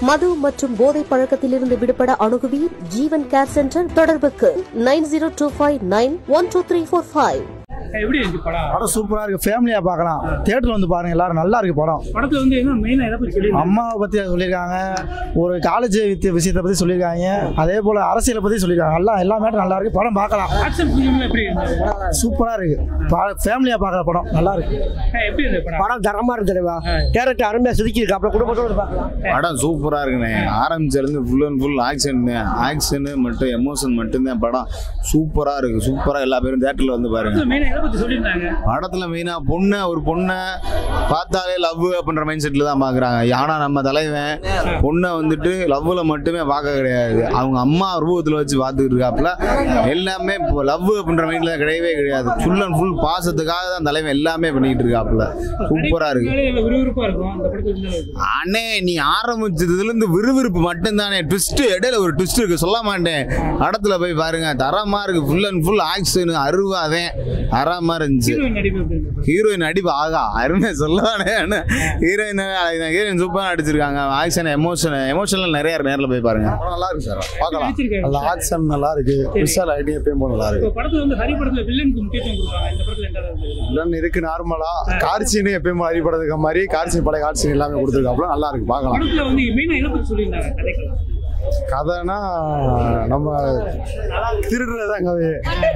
மது மற்றும் போதை பழக்கத்திலிருந்து விடுபட அணுகுவீர் ஜீவன் கேர் சென்டர் தொடர்புக்கு nine zero two five nine one two three four five எப்படி இருந்துச்சு படம் படம் சூப்பரா இருக்கு ஃபேமிலியா பார்க்கலாம் தியேட்டர்ல வந்து பாருங்க எல்லாரும் நல்லா இருக்கு படம் படத்துல வந்து என்ன மெயினா எதை பத்தி சொல்லியிருக்காங்க அம்மாவை பத்தி சொல்லியிருக்காங்க ஒரு காலேஜ் விஷயத்தை பத்தி சொல்லியிருக்காங்க அதே போல அரசியலை பத்தி சொல்லியிருக்காங்க எல்லாம் எல்லா மேட்டரும் நல்லா இருக்கு படம் பார்க்கலாம் ஆக்ஷன் ஃபிலிம்ல எப்படி இருந்தது சூப்பரா இருக்கு ஃபேமிலியா பார்க்குற படம் நல்லா இருக்கு அஹ் எப்படி இருந்தது படம் படம் தரமா இருக்கு தெரியுமா கேரக்டர் அருமையா செதுக்கி இருக்கு அப்புறம் குடும்பத்தோட பார்க்கலாம் படம் சூப்பரா இருக்குண்ணே ஆரம்பிச்சிருந்து full and full action action மட்டும் எமோஷன் மட்டும்தான் படம் சூப்பரா இருக்கு சூப்பரா எல்லா பேரும் தேட்டர்ல வந்து பாருங்க மெயினா எதை பத்தி சொல்லியிருந்தாங்க படத்துல மெயினா பொண்ணை ஒரு பொண்ணை பார்த்தாலே லவ் அப்படின்ற மைண்ட் செட்ல தான் பாக்குறாங்க ஆனா நம்ம தலைவன் பொண்ணை வந்துட்டு லவ்ல மட்டுமே பார்க்க கிடையாது அவங்க அம்மா ரூபத்துல வச்சு பார்த்துட்டு இருக்காப்புல எல்லாமே லவ் அப்படின்ற மைண்ட்ல கிடையவே கிடையாது ஃபுல் அண்ட் ஃபுல் பாசத்துக்காக தான் தலைவன் எல்லாமே பண்ணிட்டு இருக்காப்புல சூப்பரா இருக்கு மேலே விறுவிறுப்பா இருக்கும் அந்த படத்துல இந்த அளவுக்கு. அண்ணே நீ ஆரம்பிச்சதுல இருந்து விறுவிறுப்பு மட்டும்தானே ட்விஸ்ட் இடையில ஒரு ட்விஸ்ட் இருக்கு சொல்ல மாட்டேன் படத்துல போய் பாருங்க தரமா இருக்கு ஃபுல் அண்ட் ஃபுல் ஆக்ஷன் அருவாதேன் தரமா இருந்துச்சு ஹீரோயின் நடிப்பு எப்படி இருந்தது ஹீரோயின் நடிப்பு ஆகா அருமை சொல்லவானே ஹீரோயின் ஹீரோயின் சூப்பராக நடிச்சிருக்காங்க ஆக்ஷன் எமோஷன் எமோஷனல் நிறைய இருக்கு நேரில் போய் பாருங்க நல்லா இருக்கு சார் பார்க்கலாம் நடிச்சிருக்காங்க நல்லா ஆக்ஷன் நல்லா இருக்கு விஷால் ஐடியா எப்பயும் போல நல்லா இருக்கு இப்போ படத்துல வந்து ஹரி படத்துல வில்லனுக்கு முக்கியத்துவம் கொடுப்பாங்க இந்த படத்துல எந்த அளவுக்கு இருக்கு? இல்லைன்னு இருக்கு நார்மலா கார் சீனு எப்பயும் மாதிரி படத்துக்கு மாதிரி கார் சீன் பழைய கார் சீன் எல்லாமே கொடுத்துருக்காப்புல நல்லா இருக்கு பார்க்கலாம் படத்துல வந்து மெயினா எதை பத்தி சொல்லியிருந்தாங்க கதைக்கலாம் கதைனா நம்ம திருடுறதான் கதை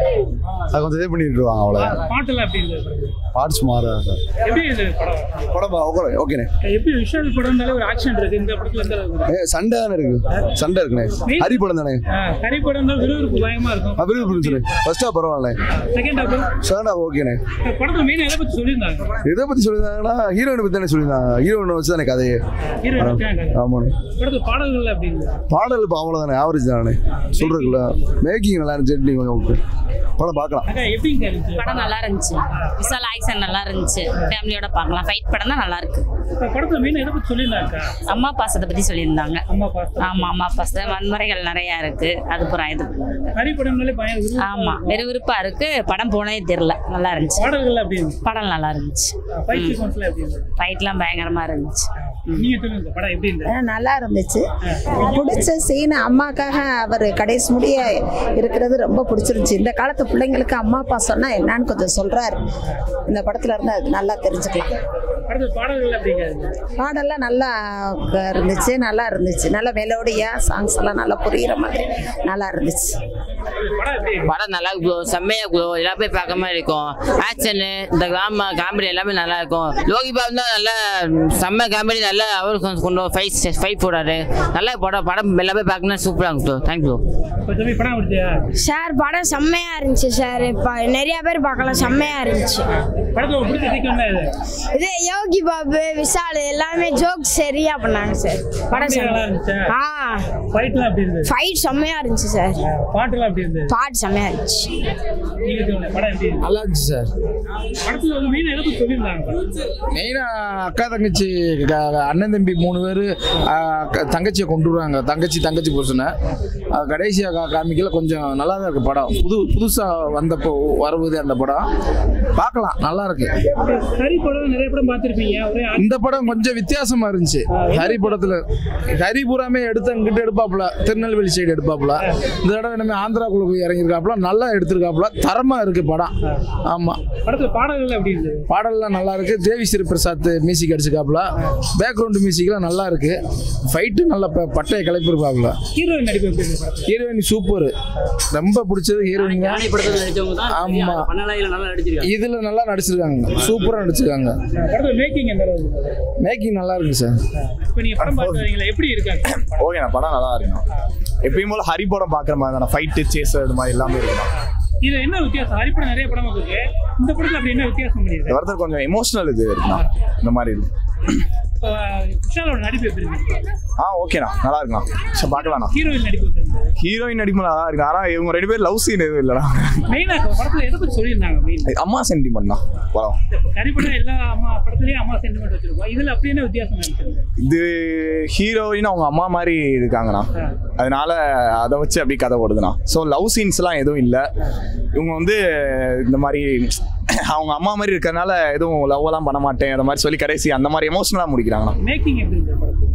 அது கொஞ்சம் இது பண்ணிட்டு இருவாங்க அவ்வளோ பாட்டெல்லாம் எப்படி இருந்தது படத்துல? பார்ட்ஸ் மாறா சார் எப்படி இருந்தது படம் படம் ஓகே ஓகேண்ணே எப்படி விஷால் படம்னாலே ஒரு ஆக்ஷன் இருக்கு இந்த படத்துல எந்த அளவுக்கு இருக்கு? ஏ சண்டை தானே இருக்கு சண்டை இருக்குண்ணே ஹரி படம் தானே அஹ் ஹரி படம் தான் விறுவிறுப்பு பயமா இருக்கும் அபிரிவு புரிஞ்சுண்ணே ஃபர்ஸ்டா பரவாயில்ல செகண்ட் ஹாஃப் செகண்டா ஓகேண்ணே படத்துல மெயினா எதை பத்தி சொல்லியிருந்தாங்க இதை பத்தி சொல்லியிருந்தாங்கன்னா ஹீரோயினை பத்தி தானே சொல்லியிருந்தாங்க ஹீரோயினை வச்சு தானே கதையே ஹீரோ ஆமாண்ணே படத்துல பாடல்கள் எப்படி இருந்தது பாடல் இப்போ அவ்வளோதானே ஆவரேஜ் தானே சொல்றதுக்குள்ள மேக்கிங் நல்லா இருந்துச்சு editing கொஞ்சம் ஓகே படம் பார்க்கலாம் அக்கா எப்படி இருந்துச்சு படம் நல்லா இருந்துச்சு விசால் ஆக்ஷன் நல்லா இருந்துச்சு ஃபேமிலியோட பார்க்கலாம் ஃபைட் படம் தான் நல்லா இருக்கு இப்ப படத்துல மெயினா எதை பத்தி சொல்லியிருந்தாங்க அம்மா பாசத்தை பத்தி சொல்லியிருந்தாங்க அம்மா பாஸ்தா ஆமா அம்மா பாசத்தை வன்முறைகள் நிறைய இருக்கு அது புறம் இது ஹரி படம்னாலே பயம் விறுவிறுப்பா ஆமா விறுவிறுப்பா இருக்கு படம் போனதே தெரியல நல்லா இருந்துச்சு பாடல்கள் எப்படி இருந்துச்சு படம் நல்லா இருந்துச்சு ஃபைட் சீக்வன்ஸ்ல எப்படி இருந்தது ஃபைட்லாம் பயங்கரமா இருந்துச்சு நீங்க சொல்லுங்க படம் எப்படி இருந்தது ஆ, நல்லா இருந்துச்சு பிடிச்ச சீன் அம்மாக்காக அவர் கடைசி முடிய இருக்கிறது ரொம்ப பிடிச்சிருந்துச்சு இந்த காலத்து பிள்ளைங்களுக்கு அம்மா அப்பா சொன்னா என்னன்னு கொஞ்சம் சொல்றாரு இந்த படத்துல இருந்து அது நல்லா தெரிஞ்சுக்கலாம் படத்துல பாடல்கள் எப்படி இருந்தது பாடெல்லாம் நல்லா இருந்துச்சு நல்லா இருந்துச்சு நல்ல மெலோடியா சாங்ஸ் எல்லாம் நல்லா புரியுற மாதிரி நல்லா இருந்துச்சு படம் எப்படி இருக்கு? படம் நல்லா இருக்கும் செம்மையா இருக்கும் எல்லாம் போய் பார்க்க மாதிரி இருக்கும் ஆக்ஷனு இந்த கிராம காமெடி எல்லாமே நல்லா இருக்கும் லோகி பாபு தான் நல்லா செம்ம காமெடி நல்லா அவரு கொஞ்சம் கொண்டு ஃபைட் ஃபைட் போடாரு நல்லா படம் படம் எல்லாமே பார்க்கணும் சூப்பராக இருக்கும் தேங்க்யூ இப்ப தம்பி படம் அப்படியா சார் படம் செம்மையா இருந்துச்சு சார் இப்போ நிறைய பேர் பார்க்கலாம் செம்மையா இருந்துச்சு படத்துல உங்களுக்கு பிடிச்ச சீக்கிரம் தான் இது இது யோகி பாபு விஷால் எல்லாமே ஜோக் சரியா பண்ணாங்க சார் படம் Comedy நல்லா செம்ம- இருந்துச்சா ஆ ஃபைட்லாம் எப்படி இருந்தது ஃபைட் செம்மையா இருந்துச்சு சார் பாட்டுலாம் எப்படி இருந்தது பாட்டு செம்மையா இருந்துச்சு நீங்க சொல்லுங்க படம் எப்படி இருந்தது நல்லா இருந்துச்சு சார் படத்துல வந்து மெயின் எதை பத்தி சொல்லியிருந்தாங்க மெயினாக அக்கா தங்கச்சி க- அண்ணன் தம்பி மூணு பேர் தங்கச்சியை கொண்டு வருவாங்க தங்கச்சி தங்கச்சி புருஷனை கடைசியாக கா காமிக்கல கொஞ்சம் நல்லா தான் இருக்கு படம் புது புதுசாக வந்தப்போ வருவது அந்த படம் பார்க்கலாம் நல்லா இருக்கு ஹரி படம் நிறைய படம் பார்த்திருப்பீங்க ஒரே ஆ- இந்த படம் கொஞ்சம் வித்தியாசமா இருந்துச்சு ஹரி படத்துல ஹரி பூராமே எடுத்து அங்கிட்டு எடுப்பாப்புல திருநெல்வேலி சைடு எடுப்பாப்புல இந்த தடவை நம்ம ஆந்திராக்குள்ள போய் இறங்கியிருக்காப்புல நல்லா எடுத்திருக்காப்புல தரமா இருக்கு படம் ஆமா படத்துல பாடல்கள் எப்படி இருந்தது பாடல்லாம் நல்லா இருக்கு தேவி ஸ்ரீ பிரசாத் மியூசிக் அடிச்சிருக்காப்புல பேக்ரவுண்ட் மியூசிக்லாம் நல்லா இருக்கு ஃபைட்டு நல்ல ப- பட்டையை கிளப்பிருக்காப்புல ஹீரோயின் நடிப்பு எப்படி இருந்தது படத்துல ஹீரோயின் சூப்பர் ரொம்ப பிடிச்சது ஹீரோயின் படத்தில் நடிச்சவங்க தான் ஆமா பண்ணலாயில் நல்லா நடிச்சிருக்காங்க இதுல நல்லா நடிச்சிருக்காங்க சூப்பரா நடிச்சிருக்காங்க படத்துல மேக்கிங் எந்த அளவுக்கு இருந்தது? மேக்கிங் நல்லா இருக்கு சார் இப்ப நீங்க படம் பார்த்து வரீங்களா எப்படி இருக்காங்க ஓகேண்ணா படம் நல்லா இருக்கும் எப்பயும் போல ஹரி படம் பார்க்குற மாதிரி தானே ஃபைட்டு சேஸ் இது மாதிரி எல்லாமே இருக்கும் இதுல என்ன வித்தியாசம் ஹரி படம் நிறைய படம் இருக்கு இந்த படத்துல அப்படி என்ன வித்தியாசம் இந்த பண்ணிருக்கு வரது கொஞ்சம் எமோஷனல் இது இருக்குண்ணா இந்த மாதிரி இருக்கு இப்ப விஷாலோட நடிப்பு எப்படி இருக்கு ஆ ஓகேண்ணா நல்லா இருக்குண்ணா சரி பார்க்கலாண்ணா ஹீரோயின் நடிப்பு எப்படி இருக்கு ஹீரோயின் நடிப்பு நல்லா இருக்கு ஆனால் இவங்க ரெண்டு பேரும் லவ் சீன் எதுவும் இல்லைண்ணா மெயினா படத்துல எதை பத்தி சொல்லியிருந்தாங்க மெயின் அம்மா சென்டிமெண்ட்ண்ணா படம் கறி படம் எல்லா அம்மா படத்துலயும் அம்மா சென்டிமெண்ட் வச்சிருக்கோம் இதுல அப்படி என்ன வித்தியாசம் நினைக்கிறீங்க இது ஹீரோயின் அவங்க அம்மா மாதிரி இருக்காங்கண்ணா அதனால அதை வச்சு அப்படி கதை ஓடுதுண்ணா ஸோ லவ் சீன்ஸ்லாம் எதுவும் இல்லை இவங்க வந்து இந்த மாதிரி அவங்க அம்மா மாதிரி இருக்கறனால எதுவும் லவ் எல்லாம் பண்ண மாட்டேன் அந்த மாதிரி சொல்லி கடைசி அந்த மாதிரி எமோஷனலாக முடிக்கிறாங்கண்ணா மேக்கிங் எப்படி இருக்கு படத்துக்கு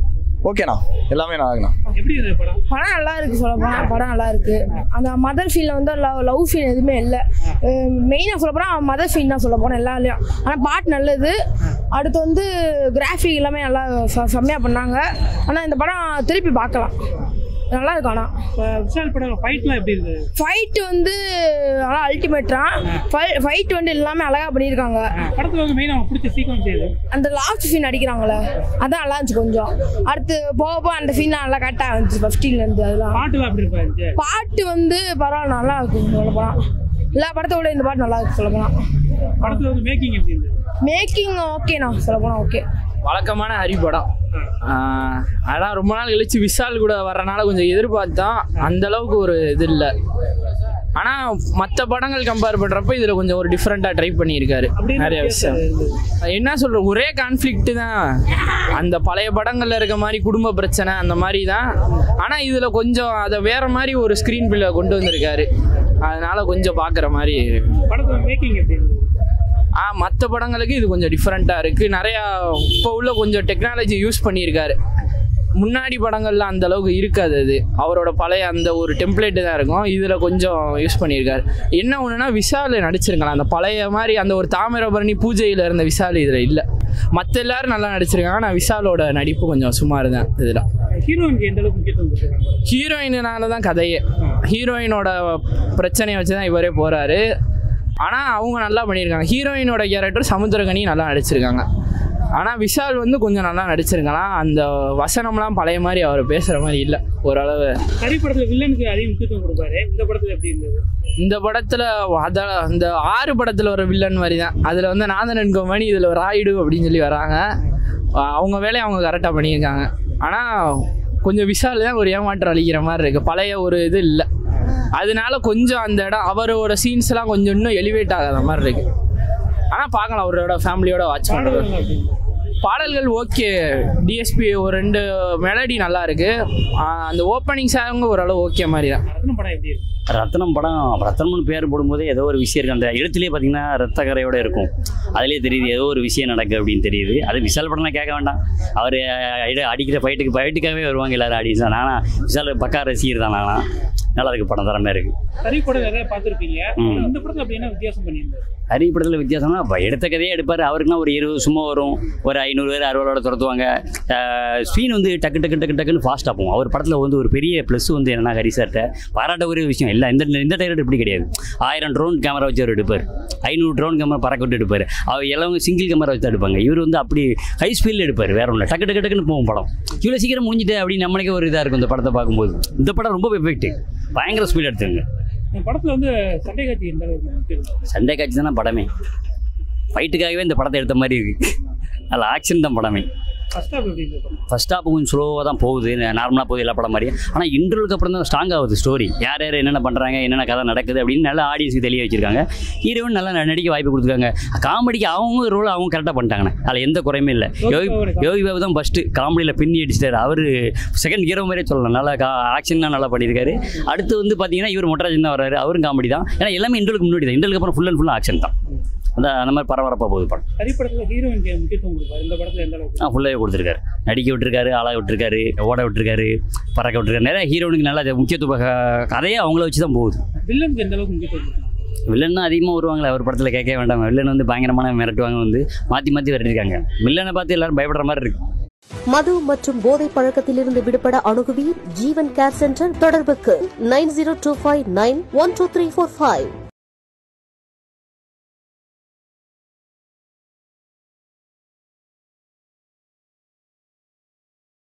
ஓகேண்ணா எல்லாமே நல்லாங்கண்ணா எப்படி இருந்தது படம் படம் நல்லா இருக்கு சொல்ல போனால் படம் நல்லா இருக்கு அந்த மதர் ஃபீல் வந்து லவ் லவ் ஃபீல் எதுவுமே இல்லை மெயினாக சொல்ல போனால் மதர் ஃபீல் தான் சொல்ல போனேன் எல்லாத்துலேயும் ஆனால் பாட்டு நல்லது அடுத்து வந்து கிராஃபிக் எல்லாமே நல்லா செ- செம்மையா பண்ணாங்க ஆனால் இந்த படம் திருப்பி பார்க்கலாம் நல்லா இருக்கு ஆனால் இப்போ விஷால் படம் ஃபைட்லாம் எப்படி இருந்தது ஃபைட் வந்து நல்லா அல்டிமேட்டா ஃபைட் வந்து எல்லாமே அழகாக பண்ணியிருக்காங்க படத்துல வந்து மெயின் அவங்க பிடிச்ச சீக்வன்ஸ் எது அந்த லாஸ்ட் சீன் அடிக்கிறாங்களே அதான் நல்லா இருந்துச்சு கொஞ்சம் அடுத்து போக போக அந்த சீன் நல்லா கரெக்டாக இருந்துச்சு ஃபஸ்ட்டிலேருந்து அதெல்லாம் பாட்டுலாம் எப்படி இருப்பாரு பாட்டு வந்து பரவாயில்ல நல்லா இருக்கும் சொல்ல போனால் எல்லா படத்தை விட இந்த பாட்டு நல்லா இருக்கு சொல்ல போனால் படத்துல வந்து மேக்கிங் எப்படி இருந்தது மேக்கிங் ஓகேண்ணா சொல்ல போனால் ஓகே வழக்கமான ஹரி படம் ஆஹ் அதான் ரொம்ப நாள் கழிச்சு விஷால் கூட வர்றனால கொஞ்சம் எதிர்பார்த்தோம் அந்த அளவுக்கு ஒரு இது இல்லை ஆனால் மற்ற படங்கள் கம்பேர் பண்ணுறப்ப இதில் கொஞ்சம் ஒரு டிஃப்ரெண்ட்டாக ட்ரை பண்ணியிருக்காரு நிறைய விஷயம் என்ன சொல்ற ஒரே கான்ஃப்ளிக்ட் தான் அந்த பழைய படங்கள்ல இருக்க மாதிரி குடும்ப பிரச்சனை அந்த மாதிரி தான் ஆனால் இதில் கொஞ்சம் அதை வேற மாதிரி ஒரு ஸ்க்ரீன் பிள்ளை கொண்டு வந்திருக்காரு அதனால கொஞ்சம் பார்க்குற மாதிரி படத்துல மேக்கிங் எப்படி இருந்தது ஆ மற்ற படங்களுக்கு இது கொஞ்சம் டிஃப்ரெண்ட்டாக இருக்குது நிறையா இப்போ உள்ள கொஞ்சம் டெக்னாலஜி யூஸ் பண்ணியிருக்காரு முன்னாடி படங்கள்ல அந்த அளவுக்கு இருக்காது அது அவரோட பழைய அந்த ஒரு டெம்ப்ளேட்டு தான் இருக்கும் இதில் கொஞ்சம் யூஸ் பண்ணியிருக்காரு என்ன ஒன்றுனா விஷால் நடிச்சிருக்கலாம் அந்த பழைய மாதிரி அந்த ஒரு தாமிரபரணி பூஜையில் இருந்த விஷால் இதில் இல்லை மற்ற எல்லாரும் நல்லா நடிச்சிருக்காங்க ஆனால் விஷாலோட நடிப்பு கொஞ்சம் சுமார் தான் இதில் ஹீரோயினுக்கு எந்த அளவுக்கு முக்கியத்துவம் கொடுத்துருக்காங்க ஹீரோயினால தான் கதையே ஹீரோயினோட பிரச்சனையை வச்சு தான் இவரே போகிறாரு ஆனால் அவங்க நல்லா பண்ணியிருக்காங்க ஹீரோயினோட கேரக்டர் சமுத்திரகனி நல்லா நடிச்சிருக்காங்க ஆனால் விஷால் வந்து கொஞ்சம் நல்லா நடிச்சிருக்கலாம் அந்த வசனம்லாம் பழைய மாதிரி அவர் பேசுகிற மாதிரி இல்லை ஓரளவு கரி படத்துல வில்லனுக்கு அதிக முக்கியத்துவம் கொடுப்பாரு இந்த படத்துல எப்படி இருந்தது இந்த படத்தில் அத இந்த ஆறு படத்தில் ஒரு வில்லன் மாதிரி தான் அதில் வந்து நாதனன் கோமணி இதில் ராயுடு அப்படின்னு சொல்லி வராங்க அஹ் அவங்க வேலையை அவங்க கரெக்டாக பண்ணியிருக்காங்க ஆனால் கொஞ்சம் விஷால் தான் ஒரு ஏமாற்றம் அளிக்கிற மாதிரி இருக்குது பழைய ஒரு இது இல்லை அதனால கொஞ்சம் அந்த இடம் அவரோட சீன்ஸ்லாம் கொஞ்சம் இன்னும் எலிவேட் ஆகாத மாதிரி இருக்கு ஆனால் பார்க்கலாம் அவரோட ஃபேமிலியோட வாட்ச் பண்ணுறது பாடல்கள் ஓகே டிஎஸ்பி ஒரு ரெண்டு மெலடி நல்லா இருக்கு ஆஹ் அந்த ஓப்பனிங் சாங் ஓரளவு ஓகே மாதிரி தான் ரத்னம் படம் எப்படி இருக்கு ரத்னம் படம் ரத்னம்னு பேர் போடும்போதே ஏதோ ஒரு விஷயம் இருக்கு அந்த எழுத்துலேயே பார்த்தீங்கன்னா ரத்தக்கரையோட இருக்கும் அதுலேயே தெரியுது ஏதோ ஒரு விஷயம் நடக்கு அப்படின்னு தெரியுது அது விஷால் படம்லாம் கேட்க வேண்டாம் அவர் அடிக்கிற ஃபைட்டுக்கு ஃபைட்டுக்காகவே வருவாங்க எல்லாரும் ஆடியன்ஸ் நானா விஷால் பக்கா ரசிகர் தான் நானா நல்லா இருக்கு படம் தரமே இருக்கு கரி படம் நிறைய பார்த்துருப்பீங்க ம். இந்த படத்துல அப்படி என்ன வித்தியாசம் பண்ணியிருந்தாரு ஹரி படத்தில் வித்தியாசம்னா அப்ப எடுத்த கதையே எடுப்பார் அவருக்குன்னா ஒரு இருபது சும்மா வரும் ஒரு ஐநூறு பேர் அறுபதோட துரத்துவாங்க ஸ்பீன் வந்து டக்கு டக்கு டக்கு டக்குன்னு ஃபாஸ்ட்டாக போகும் அவர் படத்தில் வந்து ஒரு பெரிய ப்ளஸ் வந்து என்னன்னா ஹரி சார்கிட்ட பாராட்டக்கூடிய விஷயம் இல்லை இந்த இந்த டைரக்டர் இப்படி கிடையாது ஆயிரம் ட்ரோன் கேமரா வச்சு அவர் எடுப்பார் ஐநூறு ட்ரோன் கேமரா பறக்க விட்டு எடுப்பார் அவர் எல்லாமே சிங்கிள் கேமரா வச்சு தான் எடுப்பாங்க இவர் வந்து அப்படி ஹை ஸ்பீடில் எடுப்பார் வேற ஒன்று டக்கு டக்கு டக்குன்னு போகும் படம் இவ்வளோ சீக்கிரம் முடிஞ்சுட்டு அப்படின்னு நம்மளுக்கே ஒரு இதாக இருக்கும் இந்த படத்தை பார்க்கும்போது இந்த படம் ரொம்ப எஃபெக்ட் பயங்கர ஸ்பீட் எடுத்துங்க இந்த படத்துல வந்து சண்டை காட்சி எந்த அளவுக்கு முக்கியம் சண்டே காட்சி தானே படமே ஃபைட்டுக்காகவே இந்த படத்தை எடுத்த மாதிரி இருக்கு அதில் ஆக்ஷன் தான் படமே ஃபர்ஸ்ட் ஹாஃப் எப்படி இருந்தது ஃபர்ஸ்ட் ஹாப் கொஞ்சம் ஸ்லோவாக தான் போகுது நார்மலாக போகுது எல்லா படம் மாதிரி ஆனால் இன்டர்வலுக்கு அப்புறம் தான் ஸ்ட்ராங் ஆகுது ஸ்டோரி யார் யார் என்னென்ன பண்ணுறாங்க என்னென்ன கதை நடக்குது அப்படின்னு நல்லா ஆடியன்ஸுக்கு தெளிய வச்சிருக்காங்க ஹீரோயின் நல்லா நடிக்க வாய்ப்பு கொடுத்துருக்காங்க காமெடிக்கு அவங்க ரோல் அவங்க கரெக்டாக பண்ணிட்டாங்கண்ணே அதில் எந்த குறையுமே இல்லை யோகி யோகி பாபு தான் ஃபஸ்ட்டு காமெடியில் பின்னி அடிச்சிட்டாரு அவர் செகண்ட் ஹீரோ மாதிரியே சொல்லலாம் நல்லா கா ஆக்ஷன்லாம் நல்லா பண்ணியிருக்காரு அடுத்து வந்து பார்த்தீங்கன்னா இவர் மொட்டராஜன் தான் வராரு அவரும் காமெடி தான் ஏன்னா எல்லாமே இன்டர்வலுக்கு முன்னாடி தான் இன்டர்வலுக்கு அப்புறம் ஃபுல் அண்ட் ஃபுல்லாக ஆக்ஷன் தான் அந்த அந்த மாதிரி பரபரப்பாக போகுது படம் கரி படத்துல ஹீரோயினுக்கு முக்கியத்துவம் கொடுப்பாரு இந்த படத்துல எந்த அளவுக்கு ஆ ஃபுல்லாகவே கொடுத்துருக்காரு நடிக்க விட்டுருக்காரு ஆள விட்டுருக்காரு ஓட விட்டுருக்காரு பறக்க விட்டுருக்காரு நிறைய ஹீரோனுக்கு நல்லா முக்கியத்துவ க- கதையே அவங்கள வச்சு தான் போகுது வில்லனுக்கு எந்த அளவுக்கு முக்கியத்துவம் கொடுத்தாங்க வில்லன் தான் அதிகமாக வருவாங்களே அவர் படத்தில் கேட்க வேண்டாம் வில்லன் வந்து பயங்கரமான மிரட்டுவாங்க வந்து மாற்றி மாற்றி விரட்டிருக்காங்க வில்லனை பார்த்து எல்லாரும் பயப்படுற மாதிரி இருக்கு மது மற்றும் போதை பழக்கத்திலிருந்து விடுபட அணுகுவீர் ஜீவன் கேர் சென்டர் தொடர்புக்கு nine zero two five nine one two three four five